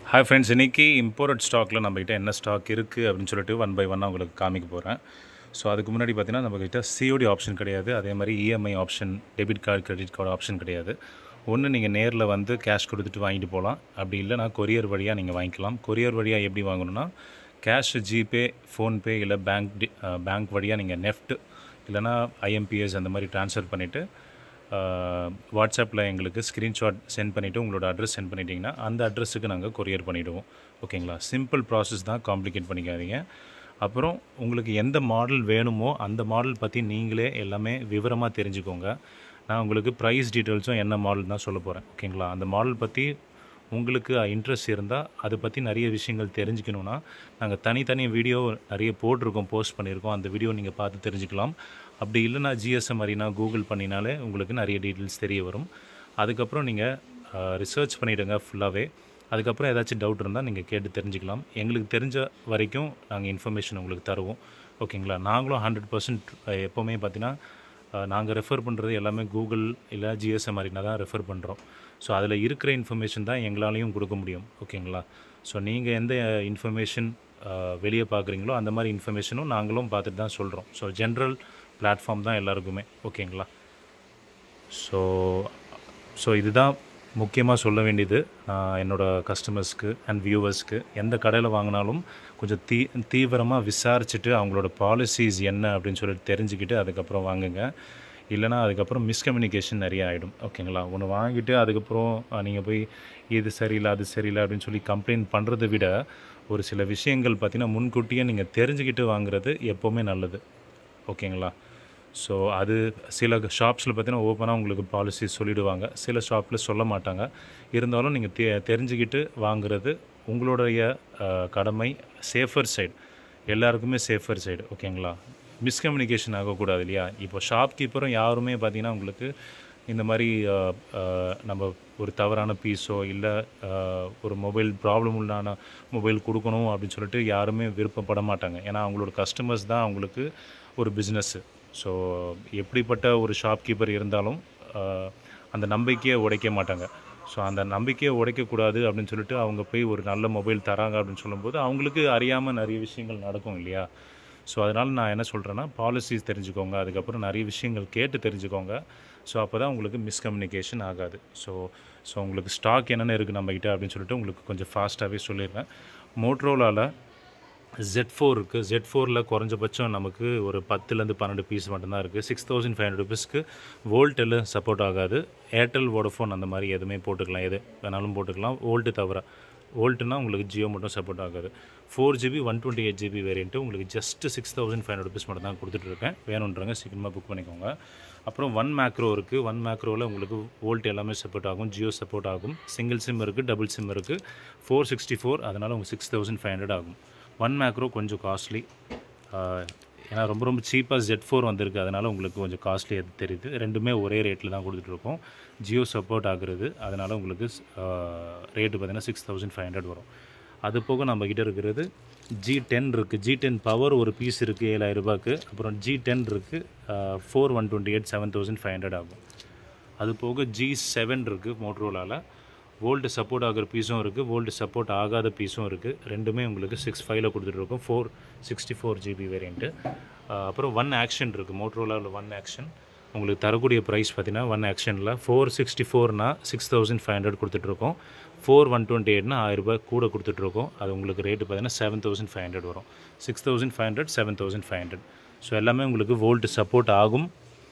hi friends இன்றைக்கி import ஸ்டாக்கில் நம்மக்கிட்ட என்ன ஸ்டாக் இருக்குது அப்படின்னு சொல்லிட்டு ஒன் பை ஒன்னாக உங்களுக்கு காமிக்க போகிறேன் ஸோ அதுக்கு முன்னாடி பார்த்தீங்கன்னா நம்மக்கிட்ட சிஓடி ஆப்ஷன் கிடையாது அதே மாதிரி EMI option debit card credit card option கிடையாது ஒன்று நீங்கள் நேரில் வந்து கேஷ் கொடுத்துட்டு வாங்கிட்டு போகலாம் அப்படி இல்லைனா கொரியர் வழியாக நீங்கள் வாங்கிக்கலாம் கொரியர் வழியாக எப்படி வாங்கணும்னா கேஷ் ஜிபே ஃபோன்பே இல்லை பேங்க் டி பேங்க் வழியாக நீங்கள் நெஃப்ட் இல்லைனா ஐஎம்பிஎஸ் அந்த மாதிரி ட்ரான்ஸ்ஃபர் பண்ணிவிட்டு வாட்ஸ்அப்பில் எங்களுக்கு ஸ்க்ரீன்ஷாட் சென்ட் பண்ணிவிட்டு உங்களோட அட்ரஸ் சென்ட் பண்ணிட்டீங்கன்னா அந்த அட்ரஸுக்கு நாங்கள் கொரியர் பண்ணிவிடுவோம் ஓகேங்களா சிம்பிள் ப்ராசஸ் தான் காம்ப்ளிகேட் பண்ணிக்காதீங்க அப்புறம் உங்களுக்கு எந்த மாடல் வேணுமோ அந்த மாடல் பற்றி நீங்களே எல்லாமே விவரமாக தெரிஞ்சுக்கோங்க நான் உங்களுக்கு ப்ரைஸ் டீட்டெயில்ஸும் என்ன மாடல் தான் சொல்ல போகிறேன் ஓகேங்களா அந்த மாடல் பற்றி உங்களுக்கு இன்ட்ரெஸ்ட் இருந்தால் அதை பற்றி நிறைய விஷயங்கள் தெரிஞ்சுக்கணுன்னா நாங்கள் தனித்தனி வீடியோ நிறைய போட்டிருக்கோம் போஸ்ட் பண்ணியிருக்கோம் அந்த வீடியோ நீங்கள் பார்த்து தெரிஞ்சுக்கலாம் அப்படி இல்லைனா ஜிஎஸ்எம் மாதிரினா கூகுள் பண்ணினாலே உங்களுக்கு நிறைய டீட்டெயில்ஸ் தெரிய வரும் அதுக்கப்புறம் நீங்கள் ரிசர்ச் பண்ணிவிடுங்க ஃபுல்லாகவே அதுக்கப்புறம் ஏதாச்சும் டவுட் இருந்தால் நீங்கள் கேட்டு தெரிஞ்சுக்கலாம் எங்களுக்கு தெரிஞ்ச வரைக்கும் நாங்கள் இன்ஃபர்மேஷன் உங்களுக்கு தருவோம் ஓகேங்களா நாங்களும் ஹண்ட்ரட் பர்சன்ட் எப்போவுமே பார்த்தீங்கன்னா நாங்கள் ரெஃபர் பண்ணுறது எல்லாமே கூகுள் இல்லை ஜிஎஸ்எம் மாதிரினா தான் ரெஃபர் பண்ணுறோம் ஸோ அதில் இருக்கிற இன்ஃபர்மேஷன் தான் எங்களாலையும் கொடுக்க முடியும் ஓகேங்களா ஸோ நீங்கள் எந்த இன்ஃபர்மேஷன் வெளியே பார்க்குறீங்களோ அந்த மாதிரி இன்ஃபர்மேஷனும் நாங்களும் பார்த்துட்டு தான் சொல்கிறோம் ஸோ ஜென்ரல் பிளாட்ஃபார்ம் தான் எல்லாருக்குமே ஓகேங்களா ஸோ ஸோ இதுதான் முக்கியமாக சொல்ல வேண்டியது நான் என்னோடய கஸ்டமர்ஸ்க்கு அண்ட் வியூவர்ஸ்க்கு எந்த கடையில் வாங்கினாலும் கொஞ்சம் தீ தீவிரமாக விசாரிச்சுட்டு அவங்களோட பாலிசிஸ் என்ன அப்படின்னு சொல்லிட்டு தெரிஞ்சுக்கிட்டு அதுக்கப்புறம் வாங்குங்க இல்லைனா அதுக்கப்புறம் மிஸ்கம்யூனிகேஷன் நிறைய ஆகிடும் ஓகேங்களா ஒன்று வாங்கிட்டு அதுக்கப்புறம் நீங்கள் போய் இது சரியில்லை அது சரியில்லை அப்படின்னு சொல்லி கம்ப்ளைண்ட் பண்ணுறதை விட ஒரு சில விஷயங்கள் பார்த்திங்கன்னா முன்கூட்டியே நீங்கள் தெரிஞ்சுக்கிட்டு வாங்குறது எப்போவுமே நல்லது ஓகேங்களா ஸோ அது சில ஷாப்ஸில் பார்த்தீங்கன்னா ஓப்பனாக உங்களுக்கு பாலிசி சொல்லிவிடுவாங்க சில ஷாப்பில் சொல்ல மாட்டாங்க இருந்தாலும் நீங்கள் தெ தெரிஞ்சுக்கிட்டு வாங்குறது உங்களுடைய கடமை சேஃபர் சைடு எல்லாருக்குமே சேஃபர் சைடு ஓகேங்களா மிஸ்கம்யூனிகேஷன் ஆகக்கூடாது இல்லையா இப்போ ஷாப்கீப்பரும் யாருமே பார்த்திங்கன்னா உங்களுக்கு இந்த மாதிரி நம்ம ஒரு தவறான பீஸோ இல்லை ஒரு மொபைல் ப்ராப்ளம் உள்ளான மொபைல் கொடுக்கணும் அப்படின்னு சொல்லிட்டு யாருமே விருப்பப்பட மாட்டாங்க ஏன்னா அவங்களோட கஸ்டமர்ஸ் தான் அவங்களுக்கு ஒரு பிஸ்னஸ்ஸு ஸோ எப்படிப்பட்ட ஒரு ஷாப்கீப்பர் இருந்தாலும் அந்த நம்பிக்கையை உடைக்க மாட்டாங்க ஸோ அந்த நம்பிக்கையை உடைக்கக்கூடாது அப்படின்னு சொல்லிட்டு அவங்க போய் ஒரு நல்ல மொபைல் தராங்க அப்படின்னு சொல்லும்போது அவங்களுக்கு அறியாமல் நிறைய விஷயங்கள் நடக்கும் இல்லையா ஸோ அதனால் நான் என்ன சொல்கிறேன்னா பாலிசிஸ் தெரிஞ்சுக்கோங்க அதுக்கப்புறம் நிறைய விஷயங்கள் கேட்டு தெரிஞ்சுக்கோங்க ஸோ அப்போ தான் உங்களுக்கு மிஸ்கம்யூனிகேஷன் ஆகாது ஸோ ஸோ உங்களுக்கு ஸ்டாக் என்னென்ன இருக்குது நம்மக்கிட்ட அப்படின்னு சொல்லிட்டு உங்களுக்கு கொஞ்சம் ஃபாஸ்ட்டாகவே சொல்லிடுறேன் மோட்ரோலாவில் ஜெட் ஃபோர் இருக்குது ஜெட் ஃபோரில் குறைஞ்சபட்சம் நமக்கு ஒரு பத்துலேருந்து பன்னெண்டு பீஸ் மட்டும்தான் இருக்குது சிக்ஸ் தௌசண்ட் ஃபைவ் ஹண்ட்ரட் ருபீஸ்க்கு வோல்ட்டில் சப்போர்ட் ஆகாது ஏர்டெல் வோடஃபோன் அந்த மாதிரி எதுவுமே போட்டுக்கலாம் எது வேணாலும் போட்டுக்கலாம் வோல்ட்டு தவிர வோல்ட்டுனா உங்களுக்கு ஜியோ மட்டும் சப்போர்ட் ஆகாது four GB one twenty eight GB variant உங்களுக்கு just six thousand five hundred rupees மட்டும் தான் கொடுத்துட்ருக்கேன் வேணுன்றங்க சீக்கிரமாக புக் பண்ணிக்கோங்க அப்புறம் ஒன் மேக்ரோ இருக்குது ஒன் மேக்ரோவில் உங்களுக்கு வோல்ட் எல்லாமே சப்போர்ட் ஆகும் ஜியோ சப்போர்ட் ஆகும் சிங்கிள் சிம் இருக்குது டபுள் சிம் இருக்குது ஃபோர் சிக்ஸ்டி ஃபோர் அதனால் உங்களுக்கு சிக்ஸ் தௌசண்ட் ஃபைவ் ஹண்ட்ரட் ஆகும் ஒன் மேக்ரோ கொஞ்சம் காஸ்ட்லி ஏன்னா ரொம்ப ரொம்ப சீப்பாக ஜெட் ஃபோர் வந்திருக்கு அதனால் உங்களுக்கு கொஞ்சம் காஸ்ட்லி அது தெரியுது ரெண்டுமே ஒரே ரேட்டில் தான் கொடுத்துட்ருக்கோம் ஜியோ சப்போர்ட் ஆகுறது அதனால் உங்களுக்கு ரேட்டு பார்த்திங்கன்னா சிக்ஸ் தௌசண்ட் ஃபைவ் ஹண்ட்ரட் வரும் அது போக நம்மக்கிட்ட இருக்கிறது ஜி டென் இருக்குது ஜி டென் பவர் ஒரு பீஸ் இருக்குது ஏழாயிரம் ரூபாய்க்கு அப்புறம் ஜி டென் இருக்குது four one twenty eight seven thousand five hundred ஆகும் அது போக ஜி செவன் இருக்குது மோட்ரோலாவில் வோல்ட்டு சப்போர்ட் ஆகிற பீஸும் இருக்குது வோல்ட்டு சப்போர்ட் ஆகாத பீஸும் இருக்குது ரெண்டுமே உங்களுக்கு சிக்ஸ் ஃபைவ்ல கொடுத்துட்ருக்கோம் four sixty four GB variant அப்புறம் ஒன் ஆக்ஷன் இருக்குது மோட்ரோலாவில் ஒன் ஆக்ஷன் உங்களுக்கு தரக்கூடிய ப்ரைஸ் பார்த்தீங்கன்னா ஒன் ஆக்ஷனில் ஃபோர் சிக்ஸ்டி ஃபோர்னா சிக்ஸ் தௌசண்ட் ஃபைவ் ஹண்ட்ரட் கொடுத்துட்ருக்கோம் ஃபோர் ஒன் டுவெண்ட்டி எயிட்னா ஆயிரரூபா கூட கொடுத்துட்ருக்கோம் அது உங்களுக்கு ரேட்டு பார்த்தீங்கன்னா செவன் தௌசண்ட் ஃபைவ் ஹண்ட்ரட் வரும் six thousand five hundred seven thousand five hundred so எல்லாமே உங்களுக்கு வோல்ட்டு சப்போர்ட் ஆகும்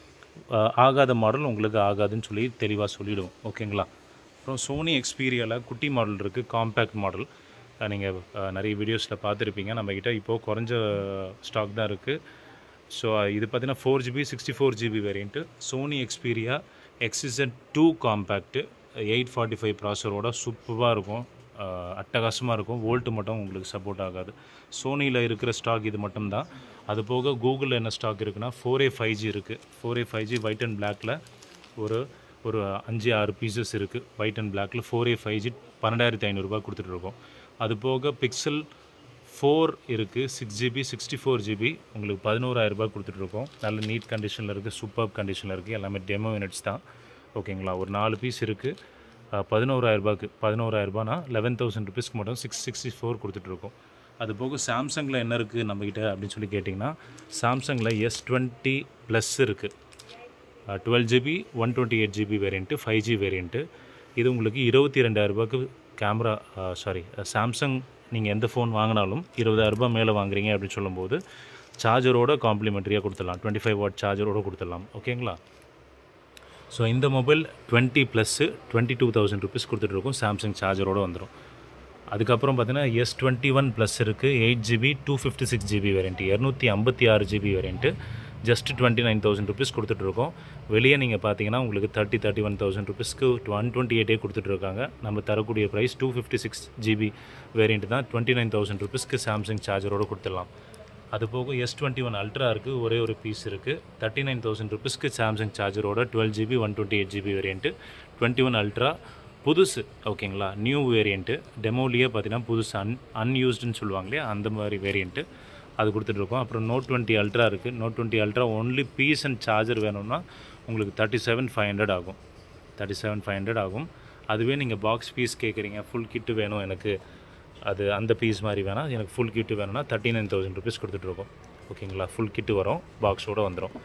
ஆகாத மாடல் உங்களுக்கு ஆகாதுன்னு சொல்லி தெளிவாக சொல்லிவிடுவோம் ஓகேங்களா அப்புறம் சோனி எக்ஸ்பீரியாவில் குட்டி மாடல் இருக்குது காம்பேக்ட் மாடல் நீங்கள் நிறைய வீடியோஸில் பார்த்துருப்பீங்க நம்மக்கிட்ட இப்போது குறைஞ்ச ஸ்டாக் தான் இருக்குது ஸோ இது பார்த்தீங்கன்னா four GB sixty four GB variant Sony Xperia எக்ஸிசன் two compact eight forty five ப்ராசரோட சூப்பராக இருக்கும் அட்டகாசமாக இருக்கும் வோல்ட்டு மட்டும் உங்களுக்கு சப்போர்ட் ஆகாது சோனியில் இருக்கிற ஸ்டாக் இது மட்டும்தான் அது போக கூகுளில் என்ன ஸ்டாக் இருக்குன்னா ஃபோர் ஏ ஃபைவ் ஜி இருக்குது four A five G white and பிளாக்கில் ஒரு ஒரு அஞ்சு ஆறு பீசஸ் இருக்குது ஒயிட் அண்ட் பிளாக்கில் ஃபோர் ஏ ஃபைவ் ஜி பன்னெண்டாயிரத்தி ஐநூறுரூபா கொடுத்துட்ருக்கோம் அது போக பிக்சல் ஃபோர் இருக்குது six GB sixty four GB உங்களுக்கு பதினோராயிரரூபா கொடுத்துட்ருக்கோம் நல்ல நீட் கண்டிஷனில் இருக்குது சூப்பர் கண்டிஷனில் இருக்குது எல்லாமே டெமோ யூனிட்ஸ் தான் ஓகேங்களா ஒரு நாலு பீஸ் இருக்குது பதினோராயிரரூபாக்கு பதினோராயிரரூபானா லெவன் தௌசண்ட் ருபீஸ்க்கு மட்டும் சிக்ஸ் சிக்ஸ்டி ஃபோர் கொடுத்துட்ருக்கோம் அது போக சாம்சங்கில் என்ன இருக்குது நம்மக்கிட்ட அப்படின்னு சொல்லி கேட்டிங்கன்னா சாம்சங்கில் எஸ் டுவெண்ட்டி ப்ளஸ் இருக்குது twelve GB one twenty eight GB variant five G variant இது உங்களுக்கு இருபத்தி ரெண்டாயிரரூபாக்கு கேமரா சாரி சாம்சங் நீங்கள் எந்த ஃபோன் வாங்கினாலும் இருபதாயிரரூபா மேலே வாங்குறீங்க அப்படின்னு சொல்லும்போது சார்ஜரோட காம்ப்ளிமெண்ட்ரியாக கொடுத்துடலாம் டுவெண்ட்டி ஃபைவ் வாட் சார்ஜரோட கொடுத்துடலாம் ஓகேங்களா ஸோ இந்த mobile twenty plus twenty two thousand rupees கொடுத்துட்ருக்கோம் சாம்சங் சார்ஜரோடு வந்துடும் அதுக்கப்புறம் பார்த்தீங்கன்னா எஸ் டுவெண்ட்டி ஒன் ப்ளஸ் இருக்குது eight GB two fifty six GB variant இரநூத்தி ஐம்பத்தி ஆறு GB variant just twenty nine thousand rupees கொடுத்துட்ருக்கோம் வெளியே நீங்கள் பார்த்தீங்கன்னா உங்களுக்கு தேர்ட்டி தேர்ட்டி ஒன் தௌசண்ட் ருபீஸ்க்கு ஒன் டுவெண்ட்டி எயிட்டே கொடுத்துட்ருக்காங்க நம்ம தரக்கூடிய price two fifty six GB variant தான் டுவெண்ட்டி நைன் தௌசண்ட் ருபீஸ்க்கு சாம்சங் சார்ஜரோடு கொடுத்துடலாம் அது போக எஸ் டுவெண்ட்டி ஒன் அல்ட்ரா இருக்குது ஒரே ஒரு பீஸ் இருக்குது தேர்ட்டி நைன் தௌசண்ட் ருபீஸ்க்கு சாம்சங் சார்ஜரோட twelve GB one twenty eight GB variant twenty one ultra புதுசு ஓகேங்களா நியூ வேரியண்ட்டு டெமோலியே பார்த்தீங்கன்னா புதுசு அன் அன்யூஸ்டுன்னு சொல்லுவாங்க இல்லையா அந்த மாதிரி வேரியண்ட்டு அது கொடுத்துட்ருக்கோம் அப்புறம் நோட் டுவெண்ட்டி அல்ட்ரா இருக்குது note twenty ultra only piece and charger வேணும்னா உங்களுக்கு தேர்ட்டி செவன் ஃபைவ் ஹண்ட்ரட் ஆகும் தேர்ட்டி செவன் ஃபைவ் ஹண்ட்ரட் ஆகும் அதுவே நீங்கள் பாக்ஸ் பீஸ் கேட்குறீங்க ஃபுல் கிட்டு வேணும் எனக்கு அது அந்த பீஸ் மாதிரி வேணால் எனக்கு ஃபுல் கிட்டு வேணும்னா தேர்ட்டி நைன் தௌசண்ட் ருபீஸ் கொடுத்துட்ருக்கோம் ஓகேங்களா ஃபுல் கிட்டு வரும் பாக்ஸோடு வந்துடும்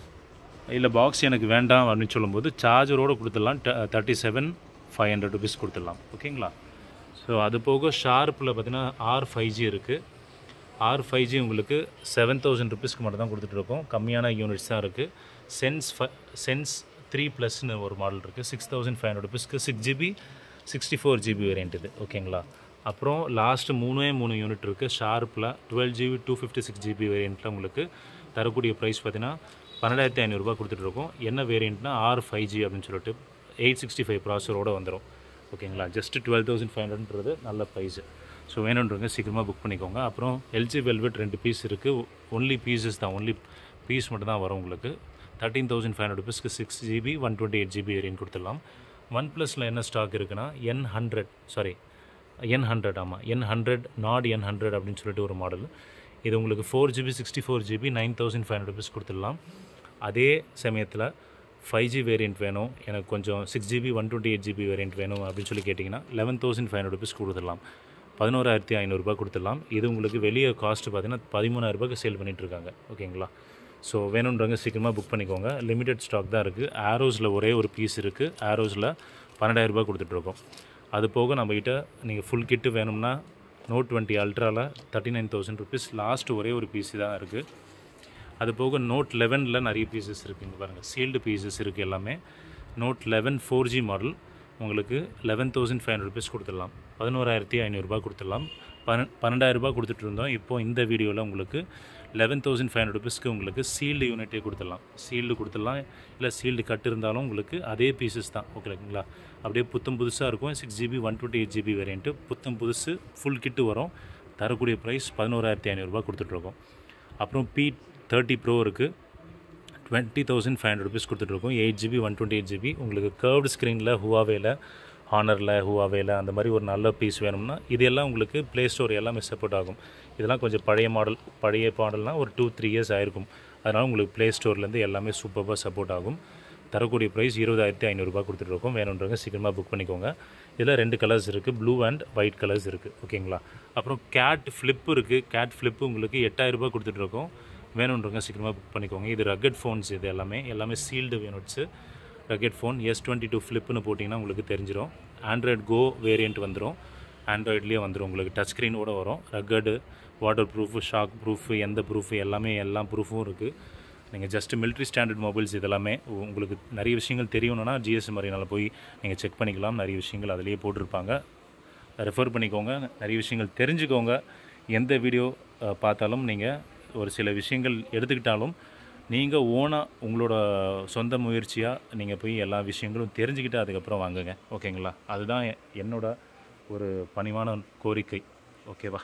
இல்லை பாக்ஸ் எனக்கு வேண்டாம் அப்படின்னு சொல்லும்போது சார்ஜரோடு கொடுத்துடலாம் thirty seven five hundred rupees கொடுத்துடலாம் ஓகேங்களா ஸோ அது போக ஷார்ப்பில் பார்த்தீங்கன்னா ஆர் ஃபைவ் ஜி இருக்குது ஆர் ஃபைவ் ஜி உங்களுக்கு செவன் தௌசண்ட் ருபீஸ்க்கு மட்டும் தான் கொடுத்துட்ருக்கோம் கம்மியான யூனிட்ஸ் தான் இருக்குது சென்ஸ் ஃப சென்ஸ் த்ரீ ப்ளஸ்னு ஒரு மாடல் இருக்குது சிக்ஸ் தௌசண்ட் ஃபைவ் ஹண்ட்ரட் ருபீஸ்க்கு six GB sixty four GB variant இது ஓகேங்களா அப்புறம் லாஸ்ட்டு மூணே மூணு யூனிட் இருக்குது ஷார்ப்பில் twelve GB two fifty six GB வேரியண்ட்டில் உங்களுக்கு தரக்கூடிய ப்ரைஸ் பார்த்தீங்கன்னா பன்னெண்டாயிரத்தி ஐநூறுரூபா கொடுத்துட்ருக்கோம் என்ன வேரியண்ட்னா ஆர் ஃபைவ் ஜி அப்படின்னு சொல்லிட்டு எயிட் சிக்ஸ்டி ஃபைவ் ப்ராசரோடு வந்துடும் ஓகேங்களா ஜஸ்ட் டுவெல் தௌசண்ட் ஃபைவ் ஹண்ட்ரட்ன்றது நல்ல ப்ரைஸு ஸோ வேணுன்றவங்க சீக்கிரமாக புக் பண்ணிக்கோங்க அப்புறம் எல்ஜி வெல்வெட் ரெண்டு பீஸ் இருக்குது ஒன்லி பீசஸ் தான் ஒன்லி பீஸ் மட்டும் தான் வரும் உங்களுக்கு தேர்ட்டீன் தௌசண்ட் ஃபைவ் ஹண்ட்ரட் ருபீஸ்க்கு six GB one twenty eight GB variant கொடுத்துடலாம் ஒன் ப்ளஸில் என்ன ஸ்டாக் இருக்குன்னா N hundred sorry N hundred ஆமாம் N hundred not N hundred அப்படின்னு சொல்லிட்டு ஒரு மாடல் இது உங்களுக்கு four GB sixty four GB nine thousand five hundred rupees கொடுத்துடலாம் அதே சமயத்தில் ஃபைவ் ஜி வேரியண்ட் வேணும் எனக்கு கொஞ்சம் six GB one twenty eight GB variant வேணும் அப்படின்னு சொல்லி கேட்டிங்கன்னா eleven thousand five hundred rupees கொடுத்துடலாம் பதினோராயிரத்தி ஐநூறுரூபா கொடுத்துடலாம் இது உங்களுக்கு வெளியே காஸ்ட்டு பார்த்தீங்கன்னா பதிமூணாயிரரூபாய்க்கு சேல் பண்ணிகிட்ருக்காங்க ஓகேங்களா ஸோ வேணுன்றவங்க சீக்கிரமாக புக் பண்ணிக்கோங்க லிமிடெட் ஸ்டாக் தான் இருக்குது ஆரோஸில் ஒரே ஒரு பீஸ் இருக்குது ஆரோஸில் பன்னெண்டாயிரரூபா கொடுத்துட்ருக்கோம் அது போக நம்மக்கிட்ட நீங்கள் ஃபுல் கிட்டு வேணும்னா நோட் டுவெண்ட்டி அல்ட்ராவில் thirty nine thousand rupees last ஒரே ஒரு பீஸ் தான் இருக்குது அது போக நோட் லெவனில் நிறைய பீசஸ் இருக்குது இங்கே பாருங்கள் சீல்டு பீசஸ் இருக்குது எல்லாமே note eleven four G model உங்களுக்கு eleven thousand five hundred rupees கொடுத்துடலாம் பதினோராயிரத்தி ஐநூறுரூபா கொடுத்துடலாம் பன பன்னெண்டாயிரரூபா கொடுத்துட்டு இருந்தோம் இப்போ இந்த வீடியோவில் உங்களுக்கு லெவன் தௌசண்ட் ஃபைவ் ஹண்ட்ரட் ருபீஸ்க்கு உங்களுக்கு சீல்டு யூனிட்டே கொடுத்துடலாம் சீல்டு கொடுத்துடலாம் இல்லை சீல்டு கட் இருந்தாலும் உங்களுக்கு அதே பீசஸ் தான் ஓகேங்களா அப்படியே புத்தம் புதுசாக இருக்கும் six GB one twenty eight GB variant புத்தம் புதுசு ஃபுல் கிட்டு வரும் தரக்கூடிய ப்ரைஸ் பதினோராயிரத்தி ஐநூறுரூபா கொடுத்துட்ருக்கோம் அப்புறம் பி தேர்ட்டி ப்ரோ இருக்குது twenty thousand five hundred rupees கொடுத்துட்ருக்கோம் eight GB one twenty eight GB உங்களுக்கு கர்வ்டு ஸ்க்ரீனில் ஹுவாவேல ஹானரில் ஹுவாவேல அந்த மாதிரி ஒரு நல்ல பீஸ் வேணும்னா இது எல்லாம் உங்களுக்கு ப்ளே ஸ்டோர் எல்லாமே சப்போர்ட் ஆகும் இதெல்லாம் கொஞ்சம் பழைய மாடல் பழைய மாடல்னால் ஒரு டூ த்ரீ இயர்ஸ் ஆயிருக்கும் அதனால் உங்களுக்கு ப்ளே ஸ்டோர்லேருந்து எல்லாமே சூப்பராக சப்போர்ட் ஆகும் தரக்கூடிய ப்ரைஸ் இருபதாயிரத்தி ஐநூறுரூபா கொடுத்துட்ருக்கோம் வேணுன்றவங்க சீக்கிரமாக புக் பண்ணிக்கோங்க இதில் ரெண்டு கலர்ஸ் இருக்குது ப்ளூ அண்ட் ஒயிட் கலர்ஸ் இருக்குது ஓகேங்களா அப்புறம் கேட் ஃப்ளிப்பு இருக்குது கேட் ஃப்ளிப்பு உங்களுக்கு எட்டாயிரரூபா கொடுத்துட்ருக்கோம் வேணுன்றவங்க சீக்கிரமாக புக் பண்ணிக்கோங்க இது ரக்கட் ஃபோன்ஸ் இது எல்லாமே எல்லாமே sealed units rugged phone S twenty two ஃப்ளிப்னு போட்டிங்கன்னா உங்களுக்கு தெரிஞ்சிடும் ஆண்ட்ராய்ட் கோ வேரியண்ட் வந்துடும் ஆண்ட்ராய்ட்லேயே வந்துடும் உங்களுக்கு டச் ஸ்க்ரீனோட வரும் rugged waterproof shockproof எந்த ப்ரூஃபு எல்லாமே எல்லா ப்ரூஃபும் இருக்குது நீங்கள் ஜஸ்ட் மிலிட்ரி ஸ்டாண்டர்ட் மொபைல்ஸ் இதெல்லாமே உங்களுக்கு நிறைய விஷயங்கள் தெரியணும்னா ஜிஎஸ்எம் மரியனால் போய் நீங்கள் செக் பண்ணிக்கலாம் நிறைய விஷயங்கள் அதிலேயே போட்டிருப்பாங்க ரெஃபர் பண்ணிக்கோங்க நிறைய விஷயங்கள் தெரிஞ்சுக்கோங்க எந்த வீடியோ அஹ், பார்த்தாலும் நீங்கள் ஒரு சில விஷயங்கள் எடுத்துக்கிட்டாலும் நீங்கள் ஓனாக உங்களோட சொந்த முயற்சியாக நீங்கள் போய் எல்லா விஷயங்களும் தெரிஞ்சுக்கிட்டு அதுக்கப்புறம் வாங்குங்க ஓகேங்களா அதுதான் எ- என்னோட ஒரு பணிவான கோரிக்கை ஓகேவா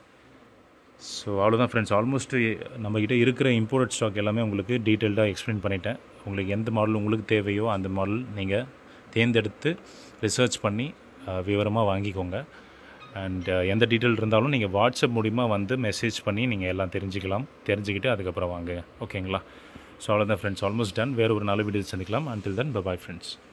ஸோ அவ்வளோதான் ஃப்ரெண்ட்ஸ் ஆல்மோஸ்ட் நம்மக்கிட்ட இருக்கிற இம்போர்ட் ஸ்டாக் எல்லாமே உங்களுக்கு டீட்டெயில்டாக எக்ஸ்பிளைன் பண்ணிட்டேன் உங்களுக்கு எந்த மாடல் உங்களுக்கு தேவையோ அந்த மாடல் நீங்கள் தேர்ந்தெடுத்து ரிசர்ச் பண்ணி விவரமாக வாங்கிக்கோங்க அண்ட் எந்த டீட்டெயில் இருந்தாலும் நீங்கள் வாட்ஸ்அப் மூலிமா வந்து மெசேஜ் பண்ணி நீங்கள் எல்லாம் தெரிஞ்சுக்கலாம் தெரிஞ்சுக்கிட்டு அதுக்கப்புறம் வாங்குங்க ஓகேங்களா ஸோ அவ்வளோதான் ஃப்ரெண்ட்ஸ் ஆல்மோஸ்ட் டன் வேறு ஒரு நல்ல வீடியோ சந்திக்கலாம் until then bye bye friends